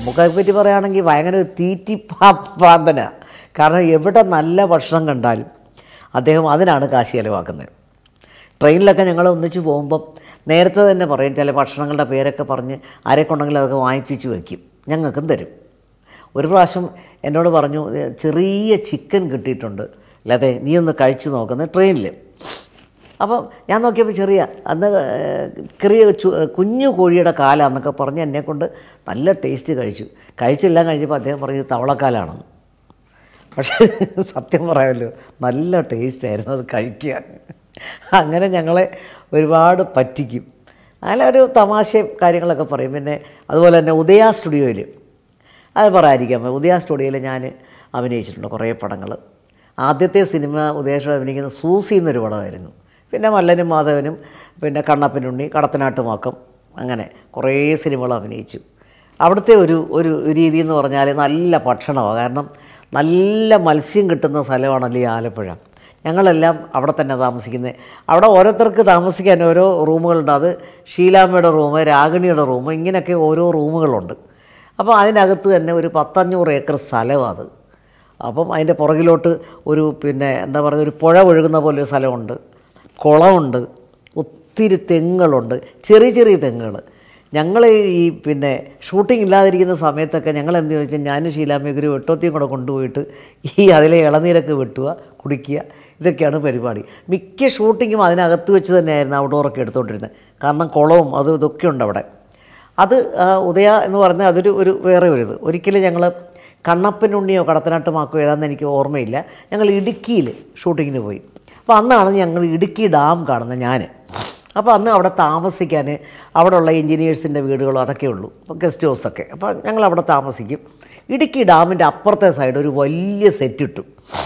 നമുക്കെ പറ്റി പറയുകയാണെങ്കിൽ ഭയങ്കര ഒരു തീറ്റി പാന്തന കാരണം എവിടെ നല്ല ഭക്ഷണം കണ്ടാലും അദ്ദേഹം അതിനാണ് കാശ് ചിലവാക്കുന്നത് ട്രെയിനിലൊക്കെ ഞങ്ങൾ ഒന്നിച്ച് പോകുമ്പം നേരത്തെ തന്നെ പറയും ചില ഭക്ഷണങ്ങളുടെ പേരൊക്കെ പറഞ്ഞ് ആരെ കൊണ്ടെങ്കിലും അതൊക്കെ വാങ്ങിപ്പിച്ച് വയ്ക്കും ഞങ്ങൾക്കും തരും ഒരു പ്രാവശ്യം എന്നോട് പറഞ്ഞു "ഏ, ചെറിയ ചിക്കൻ കിട്ടിയിട്ടുണ്ട് അല്ലാതെ നീ ഒന്ന് കഴിച്ചു നോക്കുന്നത് ട്രെയിനിൽ അപ്പം ഞാൻ നോക്കിയപ്പോൾ ചെറിയ അന്ന് ഏഹ്, ചെറിയ ചു- കുഞ്ഞു കോഴിയുടെ കാലാന്നൊക്കെ പറഞ്ഞ് എന്നെ കൊണ്ട് നല്ല ടേസ്റ്റ് കഴിച്ചു കഴിച്ചെല്ലാം കഴിഞ്ഞപ്പോൾ അദ്ദേഹം പറഞ്ഞു "ഇത് തവളക്കാലാണെന്ന് പക്ഷേ സത്യം പറയാമല്ലോ നല്ല ടേസ്റ്റ് ആയിരുന്നു അത് കഴിക്കാൻ അങ്ങനെ ഞങ്ങളെ ഒരുപാട് പറ്റിക്കും അങ്ങനെ ഒരു തമാശയും കാര്യങ്ങളൊക്കെ പറയും പിന്നെ അതുപോലെ തന്നെ ഉദയ സ്റ്റുഡിയോയിൽ അത് പറയാതിരിക്കാം ഉദയ സ്റ്റുഡിയോയിൽ ഞാൻ അഭിനയിച്ചിട്ടുണ്ട് കുറേ പടങ്ങൾ ആദ്യത്തെ സിനിമ ഉദയേശ്വർ അഭിനയിക്കുന്ന സൂസി എന്നൊരു പടമായിരുന്നു പിന്നെ മല്ലനും മാധവനും പിന്നെ കണ്ണപ്പനുണ്ണി കടത്തനാട്ടുമാക്കം അങ്ങനെ കുറേ സിനിമകൾ അഭിനയിച്ചു അവിടുത്തെ ഒരു ഒരു രീതി എന്ന് പറഞ്ഞാൽ നല്ല ഭക്ഷണമാണ് കാരണം നല്ല മത്സ്യം കിട്ടുന്ന സ്ഥലമാണല്ലോ ഈ ആലപ്പുഴ ഞങ്ങളെല്ലാം അവിടെ തന്നെ താമസിക്കുന്നത് അവിടെ ഓരോരുത്തർക്ക് താമസിക്കാൻ ഓരോ റൂമുകളുണ്ട് അത് ഷീലാമ്മയുടെ റൂം രാഗിണിയുടെ റൂം ഇങ്ങനെയൊക്കെ ഓരോ റൂമുകളുണ്ട് അപ്പോൾ അതിനകത്ത് തന്നെ ഒരു പത്തഞ്ഞൂറ് ഏക്കർ സ്ഥലമാണ് അത് അപ്പം അതിൻ്റെ പുറകിലോട്ട് ഒരു പിന്നെ എന്താ പറയുക ഒരു പുഴ ഒഴുകുന്ന പോലെ ഒരു സ്ഥലമുണ്ട് കുളമുണ്ട് ഒത്തിരി തെങ്ങുകളുണ്ട് ചെറിയ ചെറിയ തെങ്ങുകൾ ഞങ്ങൾ ഈ പിന്നെ ഷൂട്ടിംഗ് ഇല്ലാതിരിക്കുന്ന സമയത്തൊക്കെ ഞങ്ങൾ എന്ത് ചോദിച്ചാൽ ഞാനും ഷീലാമ്മയൊക്കെ ഒരു വെട്ടോത്തിയും കൂടെ കൊണ്ടുപോയിട്ട് ഈ അതിലെ ഇളനീരൊക്കെ വെട്ടുക കുടിക്കുക ഇതൊക്കെയാണ് പരിപാടി മിക്ക ഷൂട്ടിങ്ങും അതിനകത്ത് വെച്ച് തന്നെയായിരുന്നു ഔട്ട്ഡോറൊക്കെ എടുത്തുകൊണ്ടിരുന്നത് കാരണം കുളവും അതും ഇതൊക്കെ ഉണ്ട് അവിടെ അത് ആ, ഉദയ എന്ന് പറഞ്ഞാൽ അതൊരു ഒരു വേറെ ഒരു ഇത് ഒരിക്കലും ഞങ്ങൾ കണ്ണപ്പനുണ്ണിയോ കടത്തനാട്ടുമാക്കോ ഏതാണെന്ന് എനിക്ക് ഓർമ്മയില്ല ഞങ്ങൾ ഇടുക്കിയിൽ ഷൂട്ടിങ്ങിന് പോയി അപ്പോൾ അന്നാണ് ഞങ്ങൾ ഇടുക്കി ഡാം കാണുന്നത് ഞാൻ അപ്പോൾ അന്ന് അവിടെ താമസിക്കാൻ അവിടെയുള്ള എൻജിനീയേഴ്സിൻ്റെ വീടുകളോ അതൊക്കെ ഉള്ളൂ അപ്പോൾ ഗസ്റ്റ് ഹൗസൊക്കെ അപ്പോൾ ഞങ്ങൾ അവിടെ താമസിക്കും ഇടുക്കി ഡാമിൻ്റെ അപ്പുറത്തെ സൈഡ് ഒരു വലിയ സെറ്റ് ഇട്ടു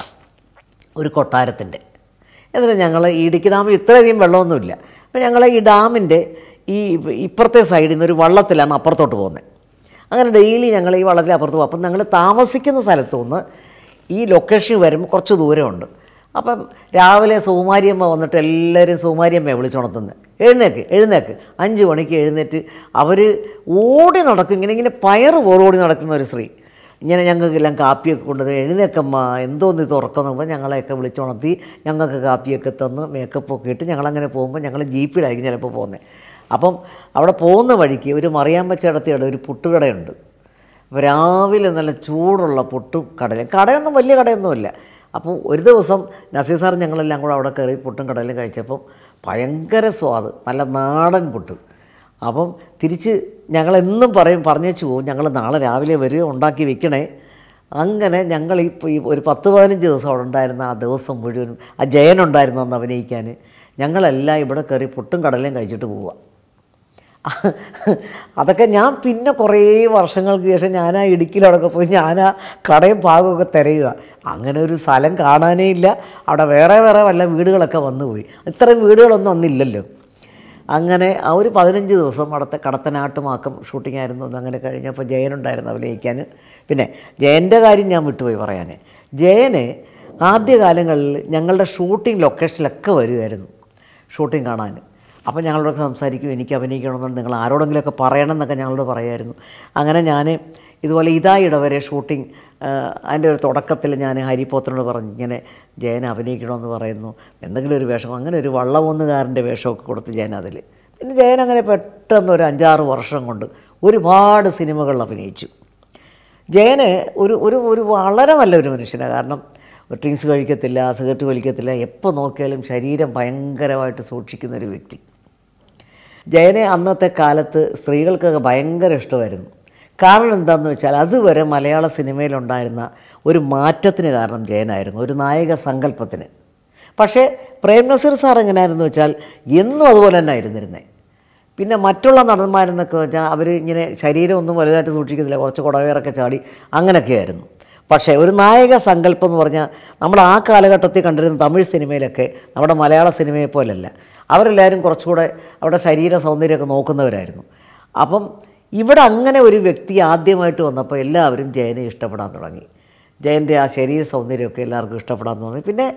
ഒരു കൊട്ടാരത്തിൻ്റെ എന്നിട്ട് ഞങ്ങൾ ഈ ഇടുക്കി ഡാമിൽ ഇത്രയധികം വെള്ളമൊന്നുമില്ല അപ്പോൾ ഞങ്ങൾ ഈ ഡാമിൻ്റെ ഈ ഇപ്പുറത്തെ സൈഡിൽ നിന്ന് ഒരു വള്ളത്തിലാണ് അപ്പുറത്തോട്ട് പോകുന്നത് അങ്ങനെ ഡെയിലി ഞങ്ങൾ ഈ വള്ളത്തിൽ അപ്പുറത്ത് പോകും അപ്പം ഞങ്ങൾ താമസിക്കുന്ന സ്ഥലത്തു നിന്ന് ഈ ലൊക്കേഷൻ വരുമ്പോൾ കുറച്ച് ദൂരമുണ്ട് അപ്പം രാവിലെ സുകുമാരിയമ്മ വന്നിട്ട് എല്ലാവരും സുകുമാരിയമ്മയെ വിളിച്ചുണർത്തുന്നത് എഴുന്നേക്ക് എഴുന്നേക്ക് അഞ്ച് മണിക്ക് എഴുന്നേറ്റ് അവർ ഓടി നടക്കും ഇങ്ങനെ ഇങ്ങനെ പയറ് പോലെ ഓടി നടക്കുന്ന ഒരു സ്ത്രീ ഇങ്ങനെ ഞങ്ങൾക്കെല്ലാം കാപ്പിയൊക്കെ കൊണ്ടുവന്ന് എഴുന്നേക്കമ്മ എന്തോന്ന് ഇത് ഉറക്കം നോക്കുമ്പോൾ ഞങ്ങളെയൊക്കെ വിളിച്ചുണർത്തി ഞങ്ങൾക്ക് കാപ്പിയൊക്കെ തന്ന് മേക്കപ്പൊക്കെ ഇട്ട് ഞങ്ങളങ്ങനെ പോകുമ്പോൾ ഞങ്ങൾ ജീപ്പിലായിരിക്കും ചിലപ്പോൾ പോകുന്നത് അപ്പം അവിടെ പോകുന്ന വഴിക്ക് ഒരു മറിയാമ്പച്ചടത്തിയുടെ ഒരു പുട്ടുകടയുണ്ട് അപ്പോൾ രാവിലെ നല്ല ചൂടുള്ള പുട്ടും കടലും കടയൊന്നും വലിയ കടയൊന്നുമില്ല അപ്പോൾ ഒരു ദിവസം നസീർ സാർ ഞങ്ങളെല്ലാം കൂടെ അവിടെ കയറി പുട്ടും കടലും കഴിച്ചപ്പം ഭയങ്കര സ്വാദ് നല്ല നാടൻ പുട്ട് അപ്പം തിരിച്ച് ഞങ്ങളെന്നും പറയും പറഞ്ഞേച്ചു പോകും ഞങ്ങൾ നാളെ രാവിലെ വരിക ഉണ്ടാക്കി വെക്കണേ അങ്ങനെ ഞങ്ങൾ ഈ ഈ ഒരു പത്ത് പതിനഞ്ച് ദിവസം അവിടെ ഉണ്ടായിരുന്ന ആ ദിവസം മുഴുവനും ആ ജയനുണ്ടായിരുന്നു അന്ന് അഭിനയിക്കാൻ ഞങ്ങളെല്ലാം ഇവിടെ കയറി പുട്ടും കടലയും കഴിച്ചിട്ട് പോവുക അതൊക്കെ ഞാൻ പിന്നെ കുറേ വർഷങ്ങൾക്ക് ശേഷം ഞാൻ ആ ഇടുക്കിയിലവിടെയൊക്കെ പോയി ഞാൻ ആ കടയും ഭാഗമൊക്കെ തിരയുക അങ്ങനെ ഒരു സ്ഥലം കാണാനേ ഇല്ല അവിടെ വേറെ വേറെ വല്ല വീടുകളൊക്കെ വന്നുപോയി ഇത്രയും വീടുകളൊന്നും അന്നില്ലല്ലോ അങ്ങനെ ആ ഒരു പതിനഞ്ച് ദിവസം അവിടുത്തെ കടത്തനാട്ടുമാക്കം ഷൂട്ടിംഗ് ആയിരുന്നു ഒന്ന് അങ്ങനെ കഴിഞ്ഞപ്പോൾ ജയനുണ്ടായിരുന്നു അഭിനയിക്കാൻ പിന്നെ ജയൻ്റെ കാര്യം ഞാൻ വിട്ടുപോയി പറയാൻ ജയന് ആദ്യകാലങ്ങളിൽ ഞങ്ങളുടെ ഷൂട്ടിംഗ് ലൊക്കേഷനിലൊക്കെ വരുമായിരുന്നു ഷൂട്ടിംഗ് കാണാൻ അപ്പോൾ ഞങ്ങളോടൊക്കെ സംസാരിക്കും എനിക്ക് അഭിനയിക്കണമെന്നുണ്ട് നിങ്ങൾ ആരോടെങ്കിലുമൊക്കെ പറയണം എന്നൊക്കെ ഞങ്ങളോട് പറയായിരുന്നു അങ്ങനെ ഞാൻ ഇതുപോലെ ഇതായിട വരെ ഷൂട്ടിംഗ് അതിൻ്റെ ഒരു തുടക്കത്തിൽ ഞാൻ ഹരിപോത്തനോട് പറഞ്ഞു ഇങ്ങനെ ജയൻ അഭിനയിക്കണമെന്ന് പറയുന്നു എന്തെങ്കിലും ഒരു വേഷം അങ്ങനെ ഒരു വള്ളമൊന്നുകാരൻ്റെ വേഷമൊക്കെ കൊടുത്ത് ജയൻ അതിൽ പിന്നെ ജയൻ അങ്ങനെ പെട്ടെന്ന് ഒരു അഞ്ചാറ് വർഷം കൊണ്ട് ഒരുപാട് സിനിമകളിൽ അഭിനയിച്ചു ജയന് ഒരു ഒരു ഒരു വളരെ നല്ലൊരു മനുഷ്യനാണ് കാരണം ഡ്രിങ്ക്സ് കഴിക്കത്തില്ല സിഗരറ്റ് വലിക്കത്തില്ല എപ്പോൾ നോക്കിയാലും ശരീരം ഭയങ്കരമായിട്ട് സൂക്ഷിക്കുന്ന ഒരു വ്യക്തി ജയനെ അന്നത്തെ കാലത്ത് സ്ത്രീകൾക്കൊക്കെ ഭയങ്കര ഇഷ്ടമായിരുന്നു കാരണം എന്താണെന്ന് വെച്ചാൽ അതുവരെ മലയാള സിനിമയിലുണ്ടായിരുന്ന ഒരു മാറ്റത്തിന് കാരണം ജയനായിരുന്നു ഒരു നായക സങ്കല്പത്തിന് പക്ഷേ പ്രേം നസീർ സാർ എങ്ങനെയായിരുന്നു വെച്ചാൽ എന്നും അതുപോലെ തന്നെ ആയിരുന്നിരുന്നത് പിന്നെ മറ്റുള്ള നടന്മാരെന്നൊക്കെ വെച്ചാൽ അവർ ഇങ്ങനെ ശരീരം ഒന്നും വലുതായിട്ട് സൂക്ഷിക്കുന്നില്ല കുറച്ച് കുടവേറൊക്കെ ചാടി അങ്ങനെയൊക്കെയായിരുന്നു പക്ഷേ ഒരു നായക സങ്കല്പം എന്ന് പറഞ്ഞാൽ നമ്മൾ ആ കാലഘട്ടത്തിൽ കണ്ടിരുന്ന തമിഴ് സിനിമയിലൊക്കെ നമ്മുടെ മലയാള സിനിമയെ പോലല്ല അവരെല്ലാവരും കുറച്ചുകൂടെ അവിടെ ശരീര സൗന്ദര്യമൊക്കെ നോക്കുന്നവരായിരുന്നു അപ്പം ഇവിടെ അങ്ങനെ ഒരു വ്യക്തി ആദ്യമായിട്ട് വന്നപ്പോൾ എല്ലാവരും ജയനെ ഇഷ്ടപ്പെടാൻ തുടങ്ങി ജയൻ്റെ ആ ശരീര സൗന്ദര്യമൊക്കെ എല്ലാവർക്കും ഇഷ്ടപ്പെടാൻ തുടങ്ങി പിന്നെ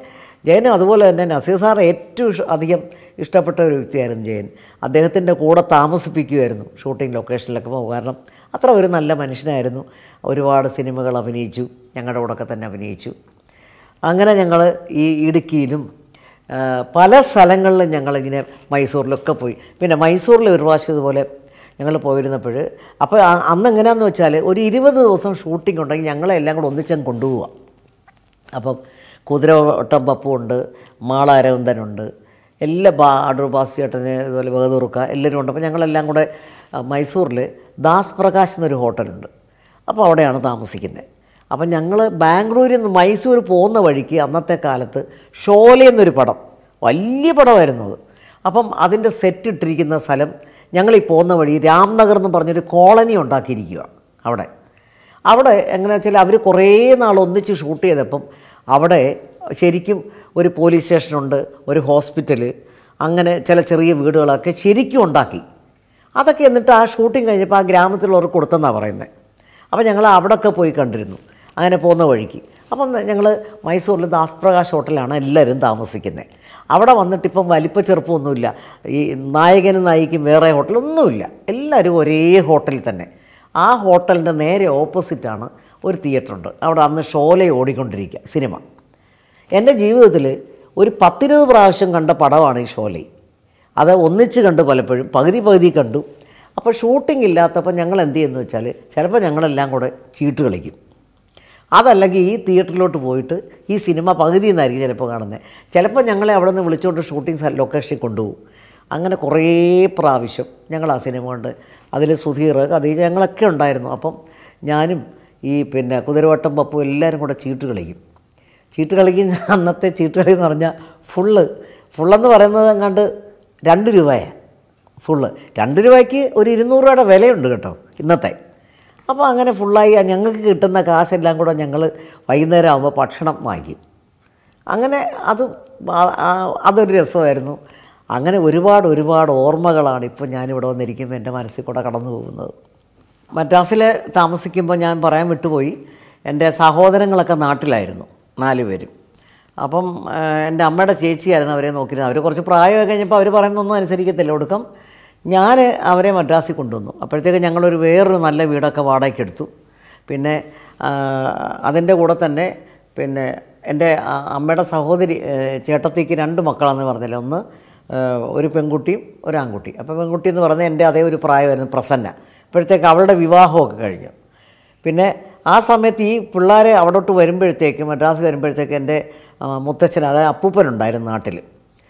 ജയനും അതുപോലെ തന്നെ നസീർ സാർ ഏറ്റവും ഇഷ്- അധികം ഇഷ്ടപ്പെട്ട ഒരു വ്യക്തിയായിരുന്നു ജയൻ അദ്ദേഹത്തിൻ്റെ കൂടെ താമസിപ്പിക്കുമായിരുന്നു ഷൂട്ടിംഗ് ലൊക്കേഷനിലൊക്കെ പോകും കാരണം അത്ര ഒരു നല്ല മനുഷ്യനായിരുന്നു ഒരുപാട് സിനിമകൾ അഭിനയിച്ചു ഞങ്ങളുടെ കൂടെയൊക്കെ തന്നെ അഭിനയിച്ചു അങ്ങനെ ഞങ്ങൾ ഈ ഇടുക്കിയിലും ആ, പല സ്ഥലങ്ങളിലും ഞങ്ങളിങ്ങനെ മൈസൂരിലൊക്കെ പോയി പിന്നെ മൈസൂരിൽ ഒരു പ്രാവശ്യം ഇതുപോലെ ഞങ്ങൾ പോയിരുന്നപ്പോൾ അപ്പോൾ അ- അന്ന് എങ്ങനെയാണെന്ന് വെച്ചാൽ ഒരു ഇരുപത് ദിവസം ഷൂട്ടിംഗ് ഉണ്ടെങ്കിൽ ഞങ്ങളെല്ലാം കൂടെ ഒന്നിച്ചങ്ങ് കൊണ്ടുപോവാം അപ്പം കുതിരവട്ടം പപ്പുണ്ട് മാള അരവിന്ദനുണ്ട് എല്ലാ ബാ അടൂർ ബാസ് ചേട്ടന് ഇതുപോലെ ബഹദൂർക്ക എല്ലാവരും ഉണ്ട് അപ്പോൾ ഞങ്ങളെല്ലാം കൂടെ ആ, മൈസൂരിൽ ദാസ് പ്രകാശ് എന്നൊരു ഹോട്ടലുണ്ട് അപ്പോൾ അവിടെയാണ് താമസിക്കുന്നത് അപ്പം ഞങ്ങൾ ബാംഗ്ലൂരിൽ നിന്ന് മൈസൂർ പോകുന്ന വഴിക്ക് അന്നത്തെ കാലത്ത് ഷോലെ എന്നൊരു പടം വലിയ പടമായിരുന്നു അത് അപ്പം അതിൻ്റെ സെറ്റ് ഇട്ടിരിക്കുന്ന സ്ഥലം ഞങ്ങളീ പോകുന്ന വഴി രാംനഗർ എന്ന് പറഞ്ഞൊരു കോളനി ഉണ്ടാക്കിയിരിക്കുക അവിടെ അവിടെ എങ്ങനെയാ വെച്ചാൽ അവർ കുറേ നാൾ ഒന്നിച്ച് ഷൂട്ട് ചെയ്തപ്പം അവിടെ ശരിക്കും ഒരു പോലീസ് സ്റ്റേഷനുണ്ട് ഒരു ഹോസ്പിറ്റൽ അങ്ങനെ ചില ചെറിയ വീടുകളൊക്കെ ശരിക്കും ഉണ്ടാക്കി അതൊക്കെ എന്നിട്ട് ആ ഷൂട്ടിംഗ് കഴിഞ്ഞപ്പോൾ ആ ഗ്രാമത്തിലുള്ളവർക്ക് കൊടുത്തെന്നാണ് പറയുന്നത് അപ്പോൾ ഞങ്ങൾ അവിടെയൊക്കെ പോയി കണ്ടിരുന്നു അങ്ങനെ പോകുന്ന വഴിക്ക് അപ്പം ഞങ്ങൾ മൈസൂരിൽ ദാസ് പ്രകാശ് ഹോട്ടലാണ് എല്ലാവരും താമസിക്കുന്നത് അവിടെ വന്നിട്ട് ഇപ്പം വലിപ്പ ചെറുപ്പമൊന്നുമില്ല ഈ നായകനും നായിക്കും വേറെ ഹോട്ടലൊന്നുമില്ല എല്ലാവരും ഒരേ ഹോട്ടലിൽ തന്നെ ആ ഹോട്ടലിൻ്റെ നേരെ ഓപ്പോസിറ്റാണ് ഒരു തിയേറ്ററുണ്ട് അവിടെ അന്ന് ഷോലെ ഓടിക്കൊണ്ടിരിക്കുക സിനിമ എൻ്റെ ജീവിതത്തിൽ ഒരു പത്തിരുപത് പ്രാവശ്യം കണ്ട പടമാണ് ഈ ഷോലെ അത് ഒന്നിച്ച് കണ്ടു പലപ്പോഴും പകുതി പകുതി കണ്ടു അപ്പോൾ ഷൂട്ടിംഗ് ഇല്ലാത്തപ്പോൾ ഞങ്ങൾ എന്ത് ചെയ്യുന്നു വെച്ചാൽ ചിലപ്പോൾ ഞങ്ങളെല്ലാം കൂടെ ചീട്ട് കളിക്കും അതല്ലെങ്കിൽ ഈ തിയേറ്ററിലോട്ട് പോയിട്ട് ഈ സിനിമ പകുതി നിന്നായിരിക്കും ചിലപ്പോൾ കാണുന്നത് ചിലപ്പോൾ ഞങ്ങളെ അവിടെ നിന്ന് വിളിച്ചുകൊണ്ട് ഷൂട്ടിംഗ് ലൊക്കേഷനിൽ കൊണ്ടുപോകും അങ്ങനെ കുറേ പ്രാവശ്യം ഞങ്ങൾ ആ സിനിമ കൊണ്ട് അതിൽ സുധീർ കഥീജ ഞങ്ങളൊക്കെ ഉണ്ടായിരുന്നു അപ്പം ഞാനും ഈ പിന്നെ കുതിരവട്ടം പപ്പു എല്ലാവരും കൂടെ ചീട്ട് കളിക്കും ചീട്ട് കളിക്കുന്ന അന്നത്തെ ചീട്ട് കളി എന്ന് പറഞ്ഞാൽ ഫുള്ള് ഫുള്ളെന്ന് പറയുന്നത് എങ്ങാണ്ട് രണ്ട് രൂപയാണ് ഫുള്ള് രണ്ട് രൂപയ്ക്ക് ഒരു ഇരുന്നൂറ് രൂപയുടെ വിലയുണ്ട് കേട്ടോ ഇന്നത്തെ അപ്പോൾ അങ്ങനെ ഫുള്ളായി ആ ഞങ്ങൾക്ക് കിട്ടുന്ന കാശെല്ലാം കൂടെ ഞങ്ങൾ വൈകുന്നേരം ആകുമ്പോൾ ഭക്ഷണം വാങ്ങിക്കും അങ്ങനെ അത് ആ- ആ- അതൊരു രസമായിരുന്നു അങ്ങനെ ഒരുപാട് ഒരുപാട് ഓർമ്മകളാണ് ഇപ്പോൾ ഞാനിവിടെ വന്നിരിക്കുമ്പോൾ എൻ്റെ മനസ്സിൽ കൂടെ കടന്നു പോകുന്നത് മദ്രാസിൽ താമസിക്കുമ്പോൾ ഞാൻ പറയാൻ വിട്ടുപോയി എൻ്റെ സഹോദരങ്ങളൊക്കെ നാട്ടിലായിരുന്നു നാല് പേരും അപ്പം ആ, എൻ്റെ അമ്മയുടെ ചേച്ചിയായിരുന്നു അവരെ നോക്കിയിരുന്നത് അവർ കുറച്ച് പ്രായമൊക്കെ കഴിഞ്ഞപ്പോൾ അവർ പറയുന്നൊന്നും അനുസരിക്കത്തില്ല ഒടുക്കം ഞാൻ അവരെ മദ്രാസിൽ കൊണ്ടുവന്നു അപ്പോഴത്തേക്ക് ഞങ്ങളൊരു വേറൊരു നല്ല വീടൊക്കെ വാടകയ്ക്ക് എടുത്തു പിന്നെ ആ, അതിൻ്റെ കൂടെ തന്നെ പിന്നെ എൻ്റെ ആ- അമ്മയുടെ സഹോദരി ഏ, ചേട്ടത്തിക്ക് രണ്ട് മക്കളാണെന്ന് പറഞ്ഞില്ല ഒന്ന് ഏ, ഒരു പെൺകുട്ടിയും ഒരു ആൺകുട്ടി അപ്പോൾ പെൺകുട്ടി എന്ന് പറഞ്ഞാൽ എൻ്റെ അതേ ഒരു പ്രായമായിരുന്നു പ്രസന്ന അപ്പോഴത്തേക്ക് അവളുടെ വിവാഹമൊക്കെ കഴിഞ്ഞു പിന്നെ ആ സമയത്ത് ഈ പിള്ളേരെ അവിടോട്ട് വരുമ്പോഴത്തേക്ക് മദ്രാസ് വരുമ്പോഴത്തേക്ക് എൻ്റെ ആ, മുത്തച്ഛൻ അതായത് അപ്പൂപ്പനുണ്ടായിരുന്നു നാട്ടിൽ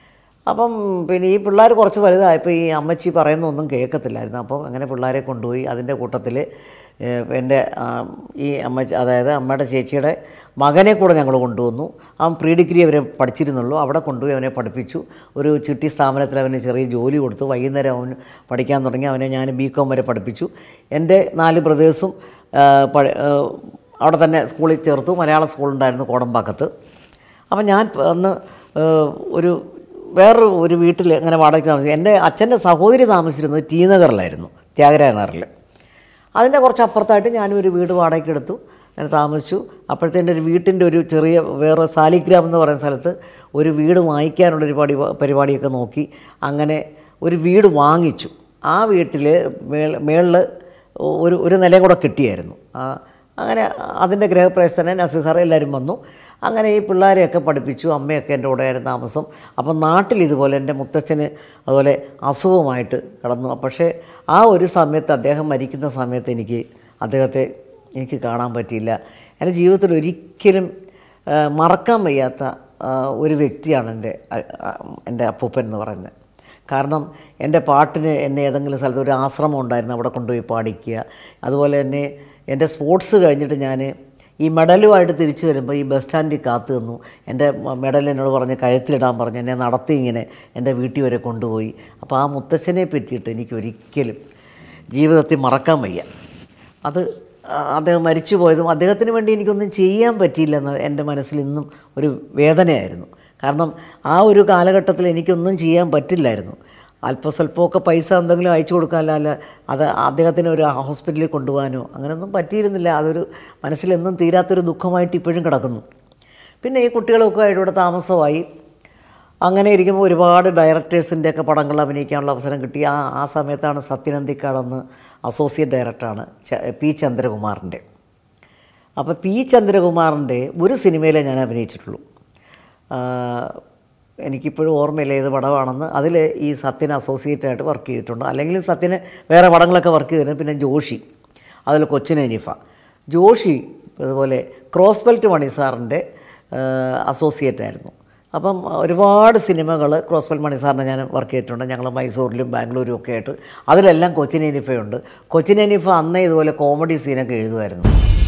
അപ്പം പിന്നെ ഈ പിള്ളേർ കുറച്ച് വലുതായപ്പോൾ ഈ അമ്മച്ചി പറയുന്നൊന്നും കേൾക്കത്തില്ലായിരുന്നു അപ്പം അങ്ങനെ പിള്ളേരെ കൊണ്ടുപോയി അതിൻ്റെ കൂട്ടത്തിൽ എൻ്റെ ആ, ഈ അമ്മച്ചി അതായത് അമ്മയുടെ ചേച്ചിയുടെ മകനെ കൂടെ ഞങ്ങൾ കൊണ്ടുവന്നു അവൻ പ്രീ ഡിഗ്രി അവരെ പഠിച്ചിരുന്നുള്ളൂ അവിടെ കൊണ്ടുപോയി അവനെ പഠിപ്പിച്ചു ഒരു ചിട്ടി സ്ഥാപനത്തിൽ അവന് ചെറിയ ജോലി കൊടുത്തു വൈകുന്നേരം അവൻ പഠിക്കാൻ തുടങ്ങി അവനെ ഞാൻ ബി കോം വരെ പഠിപ്പിച്ചു എൻ്റെ നാല് ബ്രദേഴ്സും ആ, പഴ- ആ, അവിടെ തന്നെ സ്കൂളിൽ ചേർത്തു മലയാള സ്കൂളുണ്ടായിരുന്നു കോടമ്പാക്കത്ത് അപ്പം ഞാൻ പ- അന്ന് ഏഹ്, ഒരു വേറൊരു ഒരു വീട്ടിൽ അങ്ങനെ വാടകയ്ക്ക് താമസിച്ചു എൻ്റെ അച്ഛൻ്റെ സഹോദരി താമസിച്ചിരുന്നത് ടി നഗറിലായിരുന്നു ത്യാഗരായ നഗറിൽ അതിൻ്റെ കുറച്ച് അപ്പുറത്തായിട്ട് ഞാനും ഒരു വീട് വാടകയ്ക്ക് എടുത്തു അങ്ങനെ താമസിച്ചു അപ്പോഴത്തേൻ്റെ ഒരു വീട്ടിൻ്റെ ഒരു ചെറിയ വേറെ സാലിഗ്രാം എന്ന് പറയുന്ന സ്ഥലത്ത് ഒരു വീട് വാങ്ങിക്കാനുള്ളൊരു പടി പരിപാടിയൊക്കെ നോക്കി അങ്ങനെ ഒരു വീട് വാങ്ങിച്ചു ആ വീട്ടിൽ മേൾ മേളിൽ ഒരു ഒരു നിലയും കൂടെ കിട്ടിയായിരുന്നു ആ, അങ്ങനെ അതിൻ്റെ ഗൃഹപ്രവേശനം തന്നെ നസീർ സാർ എല്ലാവരും വന്നു അങ്ങനെ ഈ പിള്ളേരെയൊക്കെ പഠിപ്പിച്ചു അമ്മയൊക്കെ എൻ്റെ കൂടെ ആയിരുന്നു താമസം അപ്പം നാട്ടിൽ ഇതുപോലെ എൻ്റെ മുത്തച്ഛന് അതുപോലെ അസുഖമായിട്ട് കടന്നു പക്ഷേ ആ ഒരു സമയത്ത് അദ്ദേഹം മരിക്കുന്ന സമയത്ത് എനിക്ക് അദ്ദേഹത്തെ എനിക്ക് കാണാൻ പറ്റിയില്ല എൻ്റെ ജീവിതത്തിൽ ഒരിക്കലും ആ, മറക്കാൻ വയ്യാത്ത ആ, ഒരു വ്യക്തിയാണ് എൻ്റെ ആ, ആ, എൻ്റെ അപ്പൂപ്പൻ എന്ന് പറയുന്നത് കാരണം എൻ്റെ പാട്ടിന് എന്നെ ഏതെങ്കിലും സ്ഥലത്ത് ഒരു ആശ്രമം ഉണ്ടായിരുന്നു അവിടെ കൊണ്ടുപോയി പാടിക്കുക അതുപോലെ തന്നെ എൻ്റെ സ്പോർട്സ് കഴിഞ്ഞിട്ട് ഞാൻ ഈ മെഡലുമായിട്ട് തിരിച്ചു വരുമ്പോൾ ഈ ബസ് സ്റ്റാൻഡിൽ കാത്തു നിന്നു എൻ്റെ മെഡൽ എന്നോട് പറഞ്ഞ് കഴുത്തിലിടാൻ പറഞ്ഞു എന്നെ നടത്തി ഇങ്ങനെ എൻ്റെ വീട്ടിൽ വരെ കൊണ്ടുപോയി അപ്പോൾ ആ മുത്തശ്ശനെ പറ്റിയിട്ട് എനിക്ക് ഒരിക്കലും ജീവിതത്തിൽ മറക്കാൻ വയ്യ അത് ആ, അദ്ദേഹം മരിച്ചു പോയതും അദ്ദേഹത്തിന് വേണ്ടി എനിക്കൊന്നും ചെയ്യാൻ പറ്റിയില്ലെന്ന് എൻ്റെ മനസ്സിൽ ഇന്നും ഒരു വേദനയായിരുന്നു കാരണം ആ ഒരു കാലഘട്ടത്തിൽ എനിക്കൊന്നും ചെയ്യാൻ പറ്റില്ലായിരുന്നു അല്പസ്വല്പമൊക്കെ പൈസ എന്തെങ്കിലും അയച്ചു കൊടുക്കാനല്ല അത് അദ്ദേഹത്തിന് ഒരു ഹോസ്പിറ്റലിൽ കൊണ്ടുപോകാനോ അങ്ങനെയൊന്നും പറ്റിയിരുന്നില്ല അതൊരു മനസ്സിലെന്നും തീരാത്തൊരു ദുഃഖമായിട്ട് ഇപ്പോഴും കിടക്കുന്നു പിന്നെ ഈ കുട്ടികളൊക്കെ ആയിട്ട് ഇവിടെ താമസമായി അങ്ങനെ ഇരിക്കുമ്പോൾ ഒരുപാട് ഡയറക്ടേഴ്സിൻ്റെ ഒക്കെ പടങ്ങൾ അഭിനയിക്കാനുള്ള അവസരം കിട്ടി ആ ആ സമയത്താണ് സത്യനന്ദിക്കാടെന്ന് അസോസിയേറ്റ് ഡയറക്ടറാണ് ച- പി ചന്ദ്രകുമാറിൻ്റെ അപ്പോൾ പി ചന്ദ്രകുമാറിൻ്റെ ഒരു സിനിമയിലേ ഞാൻ അഭിനയിച്ചിട്ടുള്ളൂ ആ, എനിക്കിപ്പോഴും ഓർമ്മയില്ല ഏത് പടമാണെന്ന് അതിൽ ഈ സത്യന് അസോസിയേറ്റ് ആയിട്ട് വർക്ക് ചെയ്തിട്ടുണ്ട് അല്ലെങ്കിൽ സത്യന് വേറെ പടങ്ങളൊക്കെ വർക്ക് ചെയ്തിട്ടുണ്ട് പിന്നെ ജോഷി അതിൽ കൊച്ചിൻ അനീഫ ജോഷി അതുപോലെ ക്രോസ് ബെൽറ്റ് മണി സാറിൻ്റെ അസോസിയേറ്റ് ആയിരുന്നു അപ്പം ഒരുപാട് സിനിമകൾ ക്രോസ് ബെൽറ്റ് മണി സാറിനെ ഞാൻ വർക്ക് ചെയ്തിട്ടുണ്ട് ഞങ്ങൾ മൈസൂരിലും ബാംഗ്ലൂരും ഒക്കെ ആയിട്ട് അതിലെല്ലാം കൊച്ചിൻ അനീഫയുണ്ട് കൊച്ചിൻ അനീഫ അന്നേ ഇതുപോലെ കോമഡി സീനൊക്കെ എഴുതുമായിരുന്നു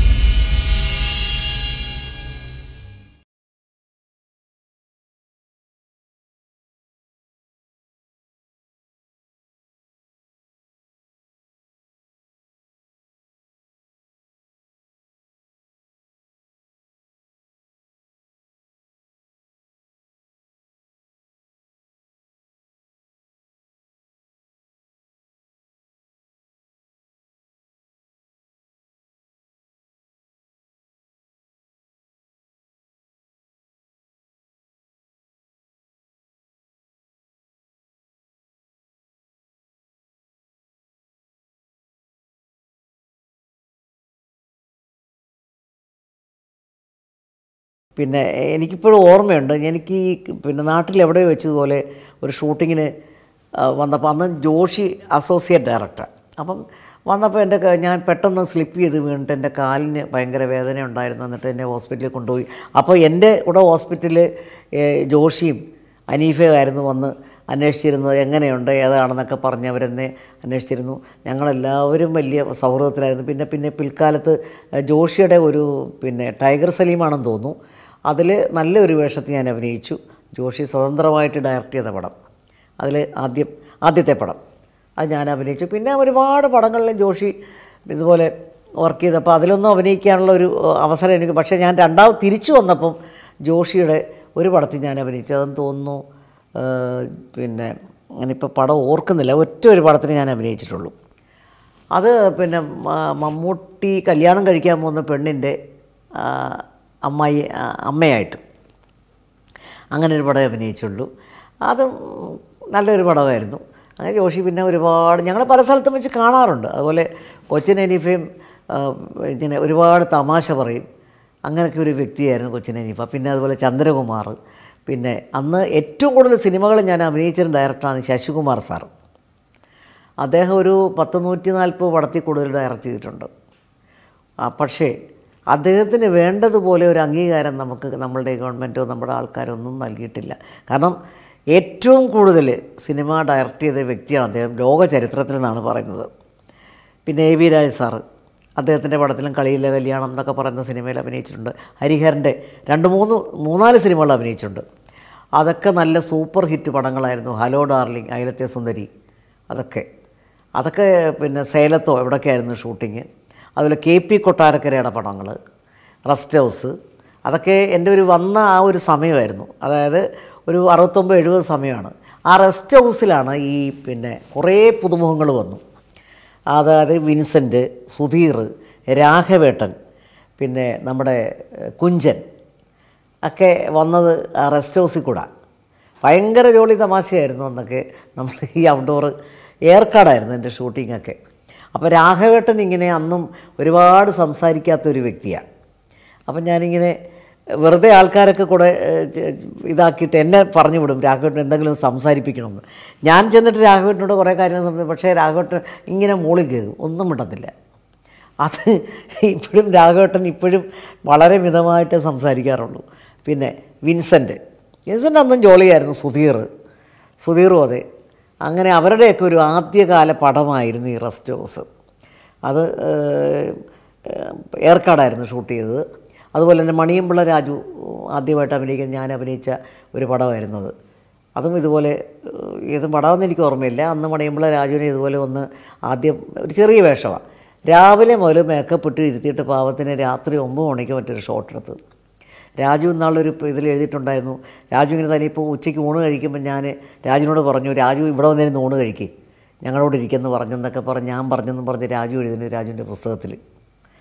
പിന്നെ എനിക്കിപ്പോഴും ഓർമ്മയുണ്ട് എനിക്ക് ഈ പിന്നെ നാട്ടിൽ എവിടെ വെച്ചതുപോലെ ഒരു ഷൂട്ടിങ്ങിന് ആ, വന്നപ്പോൾ അന്ന് ജോഷി അസോസിയേറ്റ് ഡയറക്ടർ അപ്പം വന്നപ്പോൾ എൻ്റെ ക- ഞാൻ പെട്ടെന്ന് സ്ലിപ്പ് ചെയ്ത് വീണിട്ട് എൻ്റെ കാലിന് ഭയങ്കര വേദന ഉണ്ടായിരുന്നു എന്നിട്ട് എന്നെ ഹോസ്പിറ്റലിൽ കൊണ്ടുപോയി അപ്പോൾ എൻ്റെ കൂടെ ഹോസ്പിറ്റലിൽ ജോഷിയും അനീഫയായിരുന്നു വന്ന് അന്വേഷിച്ചിരുന്നത് എങ്ങനെയുണ്ട് ഏതാണെന്നൊക്കെ പറഞ്ഞ് അവരെന്നെ അന്വേഷിച്ചിരുന്നു ഞങ്ങളെല്ലാവരും വലിയ സൗഹൃദത്തിലായിരുന്നു പിന്നെ പിന്നെ പിൽക്കാലത്ത് ജോഷിയുടെ ഒരു പിന്നെ ടൈഗർ സലീമാണെന്ന് തോന്നുന്നു അതിൽ നല്ലൊരു വേഷത്തിൽ ഞാൻ അഭിനയിച്ചു ജോഷി സ്വതന്ത്രമായിട്ട് ഡയറക്റ്റ് ചെയ്ത പടം അതിൽ ആദ്യം ആദ്യത്തെ പടം അത് ഞാൻ അഭിനയിച്ചു പിന്നെ ഒരുപാട് പടങ്ങളിലും ജോഷി ഇതുപോലെ വർക്ക് ചെയ്തപ്പോൾ അതിലൊന്നും അഭിനയിക്കാനുള്ള ഒരു ഏഹ്, അവസരം എനിക്ക് പക്ഷേ ഞാൻ രണ്ടാമത് തിരിച്ചു വന്നപ്പം ജോഷിയുടെ ഒരു പടത്തിൽ ഞാൻ അഭിനയിച്ചു അതെന്ന് തോന്നുന്നു ഏഹ്, പിന്നെ ഞാനിപ്പോൾ പടം ഓർക്കുന്നില്ല ഒറ്റ ഒരു പടത്തിന് ഞാൻ അഭിനയിച്ചിട്ടുള്ളൂ അത് പിന്നെ മ- മമ്മൂട്ടി കല്യാണം കഴിക്കാൻ പോകുന്ന പെണ്ണിൻ്റെ ആ, അമ്മായി ആ, അമ്മയായിട്ട് അങ്ങനെ ഒരു പടം അഭിനയിച്ചുള്ളൂ അതും നല്ലൊരു പടമായിരുന്നു അങ്ങനെ ജോഷി പിന്നെ ഒരുപാട് ഞങ്ങൾ പല സ്ഥലത്തും വെച്ച് കാണാറുണ്ട് അതുപോലെ കൊച്ചിൻ അനീഫയും ആ, ഇങ്ങനെ ഒരുപാട് തമാശ പറയും അങ്ങനെയൊക്കെ ഒരു വ്യക്തിയായിരുന്നു കൊച്ചിൻ അനീഫ പിന്നെ അതുപോലെ ചന്ദ്രകുമാർ പിന്നെ അന്ന് ഏറ്റവും കൂടുതൽ സിനിമകൾ ഞാൻ അഭിനയിച്ചിരുന്ന ഡയറക്ടറാണ് ശശികുമാർ സാർ അദ്ദേഹം ഒരു പത്ത് നൂറ്റി നാൽപ്പത് പടത്തിൽ കൂടുതൽ ഡയറക്റ്റ് ചെയ്തിട്ടുണ്ട് ആ, പക്ഷേ അദ്ദേഹത്തിന് വേണ്ടതുപോലെ ഒരു അംഗീകാരം നമുക്ക് നമ്മളുടെ ഗവൺമെൻറ്റോ നമ്മുടെ ആൾക്കാരോ ഒന്നും നൽകിയിട്ടില്ല കാരണം ഏറ്റവും കൂടുതൽ സിനിമ ഡയറക്റ്റ് ചെയ്ത വ്യക്തിയാണ് അദ്ദേഹം ലോക ചരിത്രത്തിൽ നിന്നാണ് പറയുന്നത് പിന്നെ എ വി രാജ് സാറ് അദ്ദേഹത്തിൻ്റെ പടത്തിലും കളിയിലെ കല്യാണം എന്നൊക്കെ പറയുന്ന സിനിമയിൽ അഭിനയിച്ചിട്ടുണ്ട് ഹരിഹരൻ്റെ രണ്ട് മൂന്ന് മൂന്നാല് സിനിമകൾ അഭിനയിച്ചിട്ടുണ്ട് അതൊക്കെ നല്ല സൂപ്പർ ഹിറ്റ് പടങ്ങളായിരുന്നു ഹലോ ഡാർലിംഗ് അയലത്തെ സുന്ദരി അതൊക്കെ അതൊക്കെ പിന്നെ സേലത്തോ എവിടെയൊക്കെയായിരുന്നു ഷൂട്ടിങ് അതുപോലെ കെ പി കൊട്ടാരക്കരയുടെ പടങ്ങൾ റെസ്റ്റ് ഹൗസ് അതൊക്കെ എൻ്റെ ഒരു വന്ന ആ ഒരു സമയമായിരുന്നു അതായത് ഒരു അറുപത്തൊമ്പത് എഴുപത് സമയമാണ് ആ റെസ്റ്റ് ഹൗസിലാണ് ഈ പിന്നെ കുറേ പുതുമുഖങ്ങൾ വന്നു അതായത് വിൻസെൻ്റ് സുധീർ രാഘവേട്ടൻ പിന്നെ നമ്മുടെ ഏഹ്, കുഞ്ചൻ ഒക്കെ വന്നത് ആ റെസ്റ്റ് ഹൗസിൽ കൂടെ ഭയങ്കര ജോളി തമാശയായിരുന്നു അന്നൊക്കെ നമ്മൾ ഈ ഔട്ട്ഡോർ എയർകാർഡായിരുന്നു എൻ്റെ ഷൂട്ടിങ്ങൊക്കെ അപ്പോൾ രാഘവേട്ടൻ ഇങ്ങനെ അന്നും ഒരുപാട് സംസാരിക്കാത്തൊരു വ്യക്തിയാണ് അപ്പം ഞാനിങ്ങനെ വെറുതെ ആൾക്കാരൊക്കെ കൂടെ ഏഹ്, ചെ- ഇതാക്കിയിട്ട് എന്നെ പറഞ്ഞു വിടും രാഘവേട്ടൻ എന്തെങ്കിലും സംസാരിപ്പിക്കണമെന്ന് ഞാൻ ചെന്നിട്ട് രാഘവേട്ടനോട് കുറേ കാര്യങ്ങൾ സംസാരിക്കും പക്ഷേ രാഘവേട്ടൻ ഇങ്ങനെ മൂളി കയറും ഒന്നും മിണ്ടത്തില്ല അത് ഇപ്പോഴും രാഘവേട്ടൻ ഇപ്പോഴും വളരെ മിതമായിട്ട് സംസാരിക്കാറുള്ളൂ പിന്നെ വിൻസെൻ്റ് വിൻസെൻ്റ് അന്നും ജോളിയായിരുന്നു സുധീർ സുധീറും അതെ അങ്ങനെ അവരുടെയൊക്കെ ഒരു ആദ്യകാല പടമായിരുന്നു ഈ റെസ്റ്റ് ഹൗസ് അത് ഏഹ്, ഏഹ്, ഏർക്കാടായിരുന്നു ഷൂട്ട് ചെയ്തത് അതുപോലെ തന്നെ മണിയമ്പിള്ള രാജു ആദ്യമായിട്ട് അഭിനയിക്കാൻ ഞാൻ അഭിനയിച്ച ഒരു പടമായിരുന്നു അത് അതും ഇതുപോലെ ഏഹ്, ഏത് പടമെന്ന് എനിക്ക് ഓർമ്മയില്ല അന്ന് മണിയമ്പിള്ള രാജുവിനെ ഇതുപോലെ ഒന്ന് ആദ്യം ഒരു ചെറിയ വേഷമാണ് രാവിലെ മുതൽ മേക്കപ്പ് ഇട്ട് ഇരുത്തിയിട്ട് പാവത്തിന് രാത്രി ഒമ്പത് മണിക്ക് മറ്റൊരു ഷോട്ട് എടുത്ത് രാജു എന്നാളൊരു ഇതിൽ എഴുതിയിട്ടുണ്ടായിരുന്നു രാജു ഇങ്ങനെ തന്നെ ഇപ്പോൾ ഉച്ചയ്ക്ക് ഊണ് കഴിക്കുമ്പോൾ ഞാൻ രാജുവിനോട് പറഞ്ഞു രാജു ഇവിടെ വന്നിരുന്ന് ഊണ് കഴിക്കേ ഞങ്ങളോട് ഇരിക്കുമെന്ന് പറഞ്ഞെന്നൊക്കെ പറഞ്ഞ് ഞാൻ പറഞ്ഞെന്നും പറഞ്ഞ് രാജു എഴുതുന്നു രാജുവിൻ്റെ പുസ്തകത്തിൽ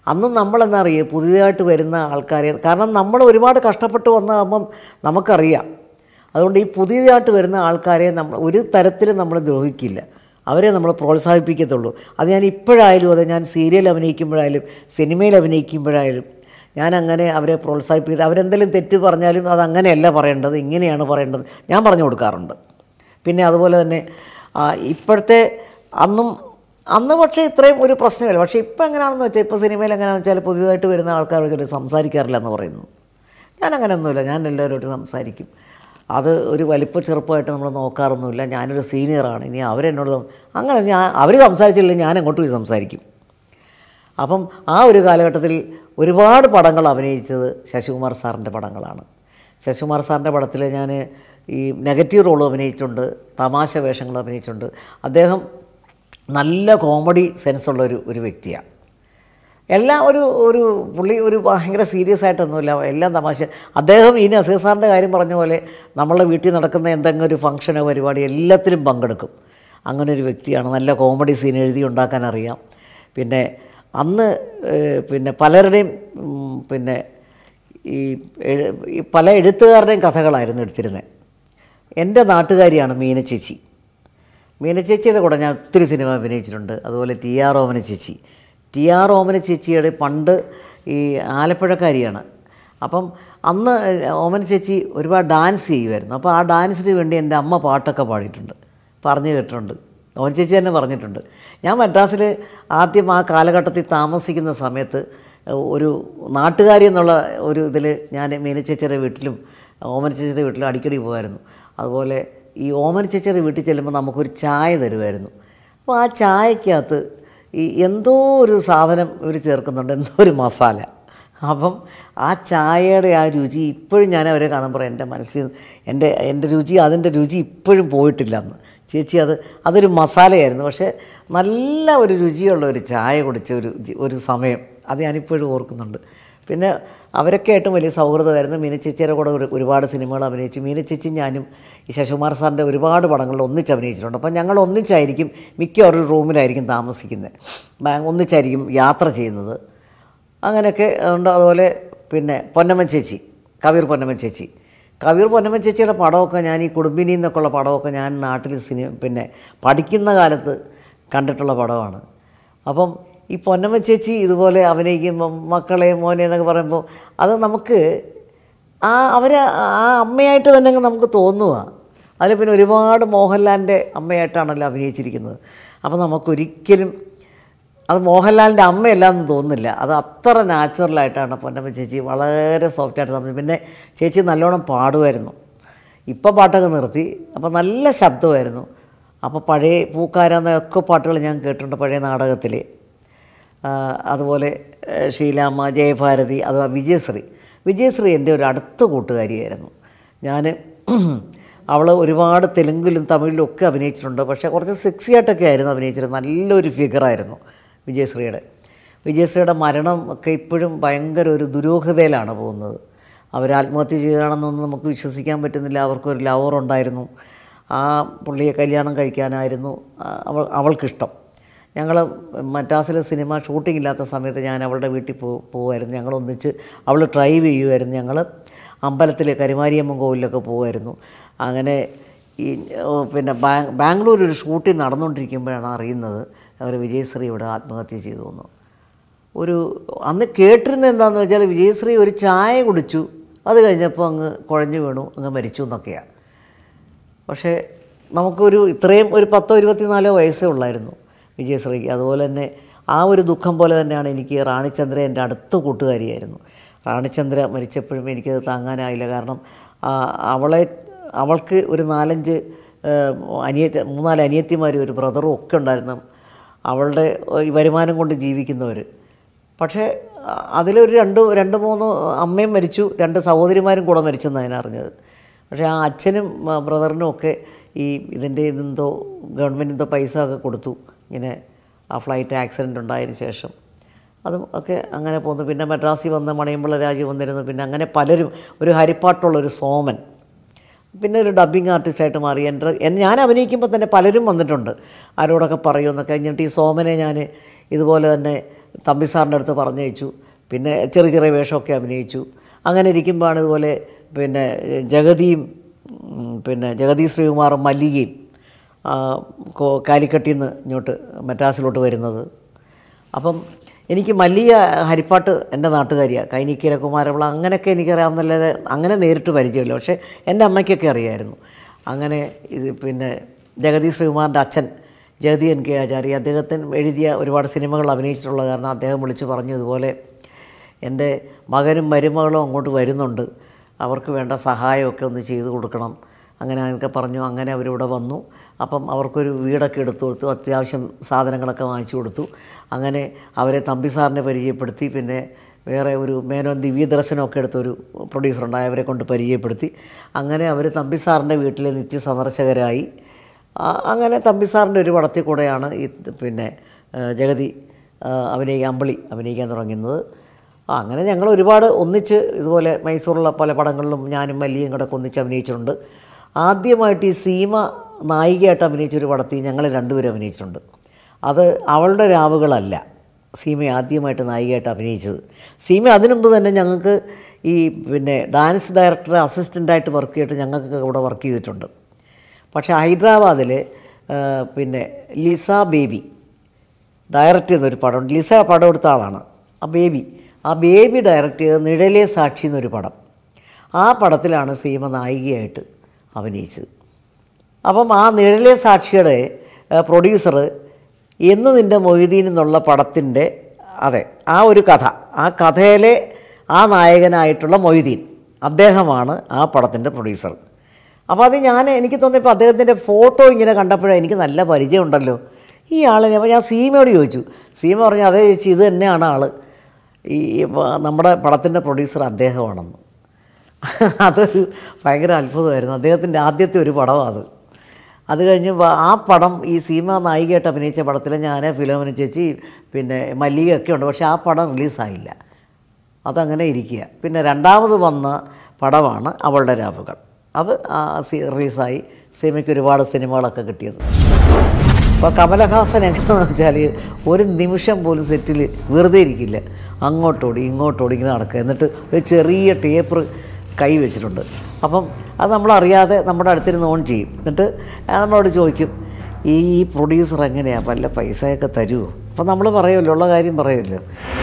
അന്നും നമ്മളെന്താ അറിയുക പുതിയതായിട്ട് വരുന്ന ആൾക്കാരെ കാരണം നമ്മൾ ഒരുപാട് കഷ്ടപ്പെട്ട് വന്നാകുമ്പം നമുക്കറിയാം അതുകൊണ്ട് ഈ പുതിയതായിട്ട് വരുന്ന ആൾക്കാരെ നമ്മൾ ഒരു തരത്തിലും നമ്മൾ ദ്രോഹിക്കില്ല അവരെ നമ്മൾ പ്രോത്സാഹിപ്പിക്കത്തുള്ളൂ അത് ഞാൻ ഇപ്പോഴായാലും അതെ ഞാൻ സീരിയൽ അഭിനയിക്കുമ്പോഴായാലും സിനിമയിൽ അഭിനയിക്കുമ്പോഴായാലും ഞാൻ അങ്ങനെ അവരെ പ്രോത്സാഹിപ്പിക്കുന്നത് അവരെന്തെങ്കിലും തെറ്റ് പറഞ്ഞാലും അത് അങ്ങനെയല്ല പറയേണ്ടത് ഇങ്ങനെയാണ് പറയേണ്ടത് ഞാൻ പറഞ്ഞു കൊടുക്കാറുണ്ട് പിന്നെ അതുപോലെ തന്നെ ആ, ഇപ്പോഴത്തെ അന്നും അന്ന് പക്ഷേ ഇത്രയും ഒരു പ്രശ്നമില്ല പക്ഷേ ഇപ്പോൾ എങ്ങനെയാണെന്ന് വെച്ചാൽ ഇപ്പോൾ സിനിമയിൽ എങ്ങനെയാണെന്ന് വെച്ചാൽ പുതിയതായിട്ട് വരുന്ന ആൾക്കാർ വെച്ചിട്ട് സംസാരിക്കാറില്ല എന്ന് പറയുന്നു ഞാൻ അങ്ങനെയൊന്നുമില്ല ഞാൻ എല്ലാവരോടും സംസാരിക്കും അത് ഒരു വലിപ്പ ചെറുപ്പമായിട്ട് നമ്മൾ നോക്കാറൊന്നുമില്ല ഞാനൊരു സീനിയറാണ് ഇനി അവരെന്നോട് സം- അങ്ങനെ ഞാൻ അവർ സംസാരിച്ചില്ലെങ്കിൽ ഞാൻ അങ്ങോട്ട് പോയി സംസാരിക്കും അപ്പം ആ ഒരു കാലഘട്ടത്തിൽ ഒരുപാട് പടങ്ങൾ അഭിനയിച്ചത് ശശികുമാർ സാറിൻ്റെ പടങ്ങളാണ് ശശികുമാർ സാറിൻ്റെ പടത്തിൽ ഞാൻ ഈ നെഗറ്റീവ് റോളും അഭിനയിച്ചിട്ടുണ്ട് തമാശ വേഷങ്ങളും അഭിനയിച്ചിട്ടുണ്ട് അദ്ദേഹം നല്ല കോമഡി സെൻസുള്ള ഒരു ഒരു വ്യക്തിയാണ് എല്ലാം ഒരു ഒരു പുള്ളി ഒരു ഭയങ്കര സീരിയസ് ആയിട്ടൊന്നുമില്ല എല്ലാം തമാശ അദ്ദേഹം ഈ നസീർ സാറിൻ്റെ കാര്യം പറഞ്ഞ പോലെ നമ്മളെ വീട്ടിൽ നടക്കുന്ന എന്തെങ്കിലും ഒരു ഫംഗ്ഷനോ പരിപാടി എല്ലാത്തിലും പങ്കെടുക്കും അങ്ങനെ ഒരു വ്യക്തിയാണ് നല്ല കോമഡി സീൻ എഴുതി ഉണ്ടാക്കാൻ അറിയാം പിന്നെ അന്ന് ഏഹ്, പിന്നെ പലരുടെയും ഉം, പിന്നെ ഈ എഴു- ഈ പല എഴുത്തുകാരുടെയും കഥകളായിരുന്നു എടുത്തിരുന്നത് എൻ്റെ നാട്ടുകാരിയാണ് മീന ചേച്ചി മീന ചേച്ചിയുടെ കൂടെ ഞാൻ ഒത്തിരി സിനിമ അഭിനയിച്ചിട്ടുണ്ട് അതുപോലെ ടി ആർ ഓമന ചേച്ചി ടി ആർ ഓമന ചേച്ചിയുടെ പണ്ട് ഈ ആലപ്പുഴക്കാരിയാണ് അപ്പം അന്ന് ഓമന ചേച്ചി ഒരുപാട് ഡാൻസ് ചെയ്യുമായിരുന്നു അപ്പോൾ ആ ഡാൻസിന് വേണ്ടി എൻ്റെ അമ്മ പാട്ടൊക്കെ പാടിയിട്ടുണ്ട് പറഞ്ഞു കേട്ടിട്ടുണ്ട് ഓമന ചേച്ചി തന്നെ പറഞ്ഞിട്ടുണ്ട് ഞാൻ മദ്രാസിൽ ആദ്യം ആ കാലഘട്ടത്തിൽ താമസിക്കുന്ന സമയത്ത് ഒരു നാട്ടുകാരി എന്നുള്ള ഒരു ഇതിൽ ഞാൻ മീന ചേച്ചിയുടെ വീട്ടിലും ഓമന ചേച്ചിയുടെ വീട്ടിലും അടിക്കടി പോകുമായിരുന്നു അതുപോലെ ഈ ഓമന ചേച്ചിയുടെ വീട്ടിൽ ചെല്ലുമ്പോൾ നമുക്കൊരു ചായ തരുമായിരുന്നു അപ്പോൾ ആ ചായക്കകത്ത് ഈ എന്തോ ഒരു സാധനം ഇവർ ചേർക്കുന്നുണ്ട് എന്തോ ഒരു മസാല അപ്പം ആ ചായയുടെ ആ രുചി ഇപ്പോഴും ഞാൻ അവരെ കാണുമ്പോൾ എൻ്റെ മനസ്സിൽ എൻ്റെ എൻ്റെ രുചി അതിൻ്റെ രുചി ഇപ്പോഴും പോയിട്ടില്ല അന്ന് ചേച്ചി അത് അതൊരു മസാലയായിരുന്നു പക്ഷേ നല്ല ഒരു രുചിയുള്ള ഒരു ചായ കുടിച്ച ഒരു ജി- ഒരു സമയം അത് ഞാനിപ്പോഴും ഓർക്കുന്നുണ്ട് പിന്നെ അവരൊക്കെ ആയിട്ടും വലിയ സൗഹൃദമായിരുന്നു മീന ചേച്ചിയുടെ കൂടെ ഒരു ഒരുപാട് സിനിമകൾ അഭിനയിച്ചു മീന ചേച്ചി ഞാനും ഈ ശശികുമാർ സാറിൻ്റെ ഒരുപാട് പടങ്ങളിൽ ഒന്നിച്ച് അഭിനയിച്ചിട്ടുണ്ട് അപ്പം ഞങ്ങൾ ഒന്നിച്ചായിരിക്കും മിക്ക ഒരു റൂമിലായിരിക്കും താമസിക്കുന്നത് ബാ- ഒന്നിച്ചായിരിക്കും യാത്ര ചെയ്യുന്നത് അങ്ങനെയൊക്കെ ഉണ്ട് അതുപോലെ പിന്നെ പൊന്നമ്മൻ ചേച്ചി കവിർ പൊന്നമ്മൻ ചേച്ചി കവിർ പൊന്നമ്മൻ ചേച്ചിയുടെ പടമൊക്കെ ഞാൻ ഈ കുടുംബിനി എന്നൊക്കെയുള്ള പടമൊക്കെ ഞാൻ നാട്ടിൽ സിനിമ പിന്നെ പഠിക്കുന്ന കാലത്ത് കണ്ടിട്ടുള്ള പടമാണ് അപ്പം ഈ പൊന്നമ്മ ചേച്ചി ഇതുപോലെ അഭിനയിക്കുമ്പം മക്കളെ മോനെ എന്നൊക്കെ പറയുമ്പോൾ അത് നമുക്ക് ആ അവർ ആ അമ്മയായിട്ട് തന്നെ അങ്ങ് നമുക്ക് തോന്നുക അതിൽ പിന്നെ ഒരുപാട് മോഹൻലാലിൻ്റെ അമ്മയായിട്ടാണല്ലോ അഭിനയിച്ചിരിക്കുന്നത് അപ്പോൾ നമുക്കൊരിക്കലും അത് മോഹൻലാലിൻ്റെ അമ്മയല്ലാന്ന് തോന്നുന്നില്ല അത് അത്ര നാച്ചുറലായിട്ടാണ് പൊന്നമ്മ ചേച്ചി വളരെ സോഫ്റ്റായിട്ട് സംബന്ധിച്ചു പിന്നെ ചേച്ചി നല്ലോണം പാടുമായിരുന്നു ഇപ്പോൾ പാട്ടൊക്കെ നിർത്തി അപ്പോൾ നല്ല ശബ്ദമായിരുന്നു അപ്പോൾ പഴയ പൂക്കാരെന്നൊക്കെ പാട്ടുകൾ ഞാൻ കേട്ടിട്ടുണ്ട് പഴയ നാടകത്തിൽ അതുപോലെ ഏഹ്, ഷീലാമ്മ ജയഭാരതി അഥവാ വിജയശ്രീ വിജയശ്രീ എൻ്റെ ഒരു അടുത്ത കൂട്ടുകാരിയായിരുന്നു ഞാൻ അവൾ ഒരുപാട് തെലുങ്കിലും തമിഴിലും ഒക്കെ അഭിനയിച്ചിട്ടുണ്ട് പക്ഷേ കുറച്ച് സെക്സി ആയിട്ടൊക്കെ ആയിരുന്നു അഭിനയിച്ചിരുന്നത് നല്ലൊരു ഫിഗറായിരുന്നു വിജയശ്രീയുടെ വിജയശ്രീയുടെ മരണം ഒക്കെ ഇപ്പോഴും ഭയങ്കര ഒരു ദുരൂഹതയിലാണ് പോകുന്നത് അവർ ആത്മഹത്യ ചെയ്തതാണെന്നൊന്നും നമുക്ക് വിശ്വസിക്കാൻ പറ്റുന്നില്ല അവർക്കൊരു ലവർ ഉണ്ടായിരുന്നു ആ പുള്ളിയെ കല്യാണം കഴിക്കാനായിരുന്നു ആ, അവൾ അവൾക്കിഷ്ടം ഞങ്ങൾ മദ്രാസിലെ സിനിമ ഷൂട്ടിംഗ് ഇല്ലാത്ത സമയത്ത് ഞാൻ അവളുടെ വീട്ടിൽ പോ പോകുമായിരുന്നു ഞങ്ങൾ ഒന്നിച്ച് അവൾ ഡ്രൈവ് ചെയ്യുമായിരുന്നു ഞങ്ങൾ അമ്പലത്തിൽ കരുമാരിയമ്മൻ കോവിലൊക്കെ പോകുമായിരുന്നു അങ്ങനെ ഈ ഓ, പിന്നെ ബാ- ബാംഗ്ലൂർ ഒരു ഷൂട്ടിംഗ് നടന്നുകൊണ്ടിരിക്കുമ്പോഴാണ് അറിയുന്നത് അവർ വിജയശ്രീ ഇവിടെ ആത്മഹത്യ ചെയ്തു എന്ന് ഒരു അന്ന് കേട്ടിരുന്നത് എന്താണെന്ന് വെച്ചാൽ വിജയശ്രീ ഒരു ചായ കുടിച്ചു അത് കഴിഞ്ഞപ്പോൾ അങ്ങ് കുഴഞ്ഞു വീണു അങ്ങ് മരിച്ചു എന്നൊക്കെയാണ് പക്ഷേ നമുക്കൊരു ഇത്രയും ഒരു പത്തോ ഇരുപത്തിനാലോ വയസ്സേ ഉള്ളായിരുന്നു വിജയശ്രീക്ക് അതുപോലെ തന്നെ ആ ഒരു ദുഃഖം പോലെ തന്നെയാണ് എനിക്ക് റാണിചന്ദ്ര എൻ്റെ അടുത്ത കൂട്ടുകാരിയായിരുന്നു റാണിചന്ദ്ര മരിച്ചപ്പോഴും എനിക്കത് താങ്ങാനായില്ല കാരണം ആ, അവളെ അവൾക്ക് ഒരു നാലഞ്ച് അനിയറ്റ മൂന്നാല് അനിയത്തിമാരും ഒരു ബ്രദറും ഒക്കെ ഉണ്ടായിരുന്നു അവളുടെ ഈ വരുമാനം കൊണ്ട് ജീവിക്കുന്നവർ പക്ഷേ അ- അതിലൊരു രണ്ട് രണ്ട് മൂന്ന് അമ്മയും മരിച്ചു രണ്ട് സഹോദരിമാരും കൂടെ മരിച്ചെന്നാണ് ഞാൻ അറിഞ്ഞത് പക്ഷേ ആ അച്ഛനും ആ, ബ്രദറിനും ഒക്കെ ഈ ഇതിൻ്റെ ഇതെന്തോ ഗവൺമെൻറ് എന്തോ പൈസ ഒക്കെ കൊടുത്തു ഇങ്ങനെ ആ ഫ്ലൈറ്റ് ആക്സിഡൻ്റ് ഉണ്ടായതിന് ശേഷം അതും ഒക്കെ അങ്ങനെ പോന്നു പിന്നെ മദ്രാസിൽ വന്ന് മണിയമ്പിള്ള രാജു വന്നിരുന്നു പിന്നെ അങ്ങനെ പലരും ഒരു ഹരിപ്പാട്ടുള്ളൊരു സോമൻ പിന്നെ ഒരു ഡബ്ബിങ് ആർട്ടിസ്റ്റായിട്ട് മാറി എൻ്റെ എൻ- ഞാൻ അഭിനയിക്കുമ്പോൾ തന്നെ പലരും വന്നിട്ടുണ്ട് ആരോടൊക്കെ പറയുമെന്നൊക്കെ കഴിഞ്ഞിട്ട് ഈ സോമനെ ഞാൻ ഇതുപോലെ തന്നെ തമ്പി സാറിൻ്റെ അടുത്ത് പറഞ്ഞയച്ചു പിന്നെ ചെറിയ ചെറിയ വേഷമൊക്കെ അഭിനയിച്ചു അങ്ങനെ ഇരിക്കുമ്പോഴാണ് ഇതുപോലെ പിന്നെ ജഗതിയും ഉം, പിന്നെ ജഗതി ശ്രീകുമാറും മല്ലികയും ആ, കോ- കാലിക്കട്ടിൽ നിന്ന് ഇങ്ങോട്ട് മദ്രാസിലോട്ട് വരുന്നത് അപ്പം എനിക്ക് മല്ലിക ഹരിപ്പാട്ട് എൻ്റെ നാട്ടുകാരിയാണ് കൈനിക്കര കുമാരവിള അങ്ങനെയൊക്കെ എനിക്കറിയാവുന്നല്ലാതെ അങ്ങനെ നേരിട്ട് പരിചയമില്ല പക്ഷേ എൻ്റെ അമ്മയ്ക്കൊക്കെ അറിയായിരുന്നു അങ്ങനെ ഇത് പിന്നെ ജഗതി ശ്രീകുമാറിൻ്റെ അച്ഛൻ ജഗതി എൻ കെ ആചാര്യ അദ്ദേഹത്തിന് എഴുതിയ ഒരുപാട് സിനിമകൾ അഭിനയിച്ചിട്ടുള്ള കാരണം അദ്ദേഹം വിളിച്ച് പറഞ്ഞു ഇതുപോലെ എൻ്റെ മകനും മരുമകളും അങ്ങോട്ട് വരുന്നുണ്ട് അവർക്ക് വേണ്ട സഹായമൊക്കെ ഒന്ന് ചെയ്തു കൊടുക്കണം അങ്ങനെ അങ്ങനെയൊക്കെ പറഞ്ഞു അങ്ങനെ അവരിവിടെ വന്നു അപ്പം അവർക്കൊരു വീടൊക്കെ എടുത്തു കൊടുത്തു അത്യാവശ്യം സാധനങ്ങളൊക്കെ വാങ്ങിച്ചു കൊടുത്തു അങ്ങനെ അവരെ തമ്പി സാറിനെ പരിചയപ്പെടുത്തി പിന്നെ വേറെ ഒരു മേനോൻ ദിവ്യദർശനമൊക്കെ എടുത്തൊരു പ്രൊഡ്യൂസറുണ്ടായി അവരെ കൊണ്ട് പരിചയപ്പെടുത്തി അങ്ങനെ അവർ തമ്പി സാറിൻ്റെ വീട്ടിലെ നിത്യ സന്ദർശകരായി ആ- അങ്ങനെ തമ്പി സാറിൻ്റെ ഒരു പടത്തിൽ കൂടെയാണ് ഈ പിന്നെ ആ, ജഗതി ആ, അഭിനയിക്കാൻ അമ്പിളി അഭിനയിക്കാൻ തുടങ്ങുന്നത് ആ, അങ്ങനെ ഞങ്ങൾ ഒരുപാട് ഒന്നിച്ച് ഇതുപോലെ മൈസൂറിലുള്ള പല പടങ്ങളിലും ഞാനും മല്ലിയും കൂടെ ഒക്കെ ഒന്നിച്ച് അഭിനയിച്ചിട്ടുണ്ട് ആദ്യമായിട്ട് ഈ സീമ നായികയായിട്ട് അഭിനയിച്ചൊരു പടത്തിൽ ഞങ്ങൾ രണ്ടുപേരും അഭിനയിച്ചിട്ടുണ്ട് അത് അവളുടെ രാവുകളല്ല സീമ ആദ്യമായിട്ട് നായികയായിട്ട് അഭിനയിച്ചത് സീമ അതിനു മുമ്പ് തന്നെ ഞങ്ങൾക്ക് ഈ പിന്നെ ഡാൻസ് ഡയറക്ടർ അസിസ്റ്റൻ്റായിട്ട് വർക്ക് ചെയ്തിട്ട് ഞങ്ങൾക്ക് ഇവിടെ വർക്ക് ചെയ്തിട്ടുണ്ട് പക്ഷേ ഹൈദരാബാദിൽ പിന്നെ ലിസ ബേബി ഡയറക്റ്റ് ചെയ്തൊരു പടം ലിസ പടം എടുത്ത ആളാണ് ആ ബേബി ആ ബേബി ഡയറക്റ്റ് ചെയ്ത നിഴലേ സാക്ഷി എന്നൊരു പടം ആ പടത്തിലാണ് സീമ നായികയായിട്ട് അഭിനയിച്ചത് അപ്പം ആ നിഴലേ സാക്ഷിയുടെ പ്രൊഡ്യൂസർ എന്ന് നിൻ്റെ മൊയ്തീൻ എന്നുള്ള പടത്തിൻ്റെ അതെ ആ ഒരു കഥ ആ കഥയിലെ ആ നായകനായിട്ടുള്ള മൊയ്തീൻ അദ്ദേഹമാണ് ആ പടത്തിൻ്റെ പ്രൊഡ്യൂസർ അപ്പോൾ അത് ഞാൻ എനിക്ക് തോന്നിയപ്പോൾ അദ്ദേഹത്തിൻ്റെ ഫോട്ടോ ഇങ്ങനെ കണ്ടപ്പോഴേ എനിക്ക് നല്ല പരിചയമുണ്ടല്ലോ ഈ ആളിനെ അപ്പോൾ ഞാൻ സീമയോട് ചോദിച്ചു സീമ പറഞ്ഞു അതേ ചേച്ചി ഇത് തന്നെയാണ് ആൾ ഈ വ- നമ്മുടെ പടത്തിൻ്റെ പ്രൊഡ്യൂസർ അദ്ദേഹമാണെന്ന് അതൊരു ഭയങ്കര അത്ഭുതമായിരുന്നു അദ്ദേഹത്തിൻ്റെ ആദ്യത്തെ ഒരു പടമാണ് അത് അത് കഴിഞ്ഞ് വ- ആ പടം ഈ സീമ നായികയായിട്ട് അഭിനയിച്ച പടത്തിൽ ഞാൻ ഫിലോമിന ചേച്ചി പിന്നെ മല്ലികയൊക്കെ ഉണ്ട് പക്ഷേ ആ പടം റിലീസായില്ല അതങ്ങനെ ഇരിക്കുക പിന്നെ രണ്ടാമത് വന്ന പടമാണ് അവളുടെ രാവുകൾ അത് ആ സി- റിലീസായി സീമയ്ക്ക് ഒരുപാട് സിനിമകളൊക്കെ കിട്ടിയത് അപ്പോൾ കമലഹാസൻ എങ്ങനെയാണെന്ന് വെച്ചാൽ ഒരു നിമിഷം പോലും സെറ്റിൽ വെറുതെ ഇരിക്കില്ല അങ്ങോട്ടോടി ഇങ്ങോട്ടോടി ഇങ്ങനെ നടക്കുക എന്നിട്ട് ഒരു ചെറിയ ടേപ്പ് കൈ വെച്ചിട്ടുണ്ട് അപ്പം അത് നമ്മളറിയാതെ നമ്മുടെ അടുത്തിരുന്ന് ഓൺ ചെയ്യും എന്നിട്ട് നമ്മളോട് ചോദിക്കും ഈ പ്രൊഡ്യൂസർ എങ്ങനെയാണ് വല്ല പൈസയൊക്കെ തരുമോ അപ്പം നമ്മൾ പറയുമല്ലോ ഉള്ള കാര്യം പറയുമല്ലോ